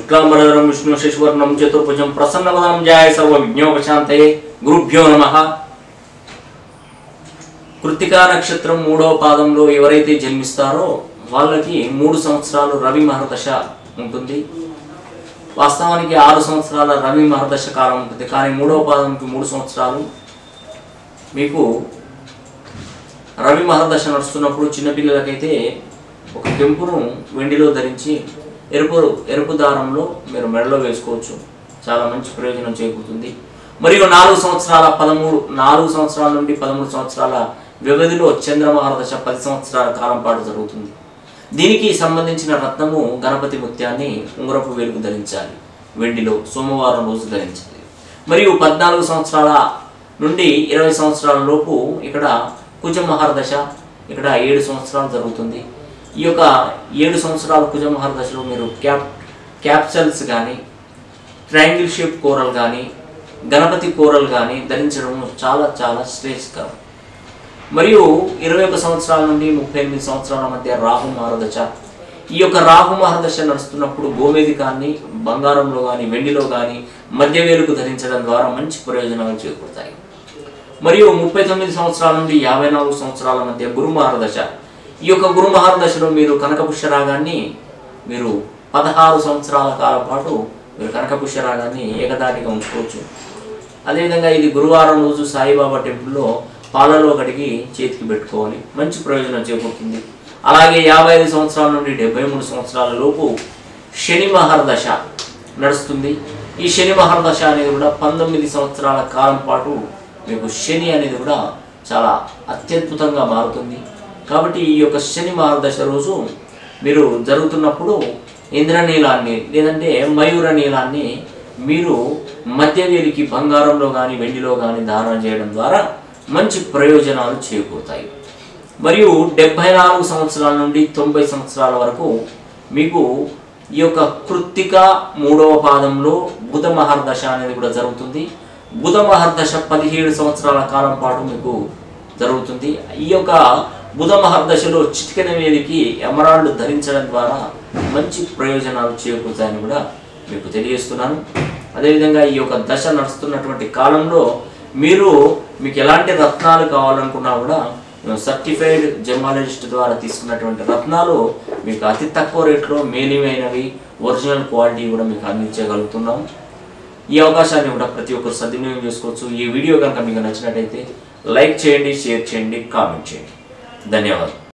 శుక్లాంబరధరం విష్ణు శశివర్ణం చతుర్భుజం ప్రసన్నవదనం జాయ సర్వ విజ్ఞోపశాంతయే గురుభ్యో నమ కృతికా నక్షత్రం మూడవ పాదంలో ఎవరైతే జన్మిస్తారో వాళ్ళకి మూడు సంవత్సరాలు రవి మహర్దశ ఉంటుంది వాస్తవానికి ఆరు సంవత్సరాల రవి మహర్దశ కాలం ఉంటుంది కానీ మూడవ పాదంకి మూడు సంవత్సరాలు మీకు రవి మహర్దశ నడుస్తున్నప్పుడు చిన్నపిల్లలకైతే ఒక కెంపును వెండిలో ధరించి ఎరుపు ఎరుపు దారంలో మీరు మెడలో వేసుకోవచ్చు చాలా మంచి ప్రయోజనం చేకూరుతుంది మరియు నాలుగు సంవత్సరాల పదమూడు నాలుగు సంవత్సరాల నుండి పదమూడు సంవత్సరాల వ్యవధిలో చంద్ర మహర్దశ పది సంవత్సరాల కాలం పాటు జరుగుతుంది దీనికి సంబంధించిన రత్నము గణపతి ముత్యాన్ని ఉంగరపు వేలుకు ధరించాలి వెండిలో సోమవారం రోజు ధరించాలి మరియు పద్నాలుగు సంవత్సరాల నుండి ఇరవై సంవత్సరాల లోపు ఇక్కడ కుజ మహర్దశ ఇక్కడ ఏడు సంవత్సరాలు జరుగుతుంది ఈ యొక్క ఏడు సంవత్సరాల కుజ మహర్దశలో మీరు క్యాప్ క్యాప్సల్స్ కానీ ట్రయాంగిల్ షేప్ కూరలు కానీ గణపతి కూరలు కానీ ధరించడం చాలా చాలా శ్రేయస్కరం మరియు ఇరవై ఒక సంవత్సరాల నుండి ముప్పై ఎనిమిది సంవత్సరాల మధ్య రాహు మహారదశ ఈ యొక్క రాహు మహారదశ నడుస్తున్నప్పుడు గోమేధికాన్ని బంగారంలో కానీ వెండిలో కానీ మధ్య వేలుకు ధరించడం ద్వారా మంచి ప్రయోజనాలు చేకూరుతాయి మరియు ముప్పై తొమ్మిది సంవత్సరాల నుండి యాభై నాలుగు సంవత్సరాల మధ్య గురు మహారదశ ఈ యొక్క గురు మహారదశలో మీరు కనకపుష్య రాగాన్ని మీరు పదహారు సంవత్సరాల కాలం పాటు మీరు కనకపుష్య రాగాన్ని ఏకదాటిగా ఉంచుకోవచ్చు అదేవిధంగా ఇది గురువారం రోజు సాయిబాబా టెంపుల్లో పాలలో కడిగి చేతికి పెట్టుకోవాలి మంచి ప్రయోజనం చేకూరుతుంది అలాగే యాభై ఐదు సంవత్సరాల నుండి డెబ్బై మూడు సంవత్సరాల లోపు శని మహర్దశ నడుస్తుంది ఈ శని మహర్దశ అనేది కూడా పంతొమ్మిది సంవత్సరాల కాలం పాటు మీకు శని అనేది కూడా చాలా అత్యద్భుతంగా మారుతుంది కాబట్టి ఈ యొక్క శని మహర్దశ రోజు మీరు జరుగుతున్నప్పుడు ఇంద్రనీలాన్ని లేదంటే మయూర నీలాన్ని మీరు మధ్యవేలికి బంగారంలో కానీ వెండిలో కానీ ధారణ చేయడం ద్వారా మంచి ప్రయోజనాలు చేకూరుతాయి మరియు డెబ్భై నాలుగు సంవత్సరాల నుండి తొంభై సంవత్సరాల వరకు మీకు ఈ యొక్క కృత్తిక మూడవ పాదంలో బుధ మహర్దశ అనేది కూడా జరుగుతుంది బుధ మహర్దశ పదిహేడు సంవత్సరాల కాలం పాటు మీకు జరుగుతుంది ఈ యొక్క బుధ మహర్దశలో చిటికెన వేలికి ఎమరాల్డ్ ధరించడం ద్వారా మంచి ప్రయోజనాలు చేకూరుతాయని కూడా మీకు తెలియజేస్తున్నాను అదేవిధంగా ఈ యొక్క దశ నడుస్తున్నటువంటి కాలంలో మీరు మీకు ఎలాంటి రత్నాలు కావాలనుకున్నా కూడా సర్టిఫైడ్ జర్మాలజిస్ట్ ద్వారా తీసుకున్నటువంటి రత్నాలు మీకు అతి తక్కువ రేట్లో మేలిమైనవి ఒరిజినల్ క్వాలిటీ కూడా మీకు అందించగలుగుతున్నాం ఈ అవకాశాన్ని కూడా ప్రతి ఒక్కరు సద్వినియోగం చేసుకోవచ్చు ఈ వీడియో కనుక మీకు నచ్చినట్టయితే లైక్ చేయండి షేర్ చేయండి కామెంట్ చేయండి ధన్యవాదాలు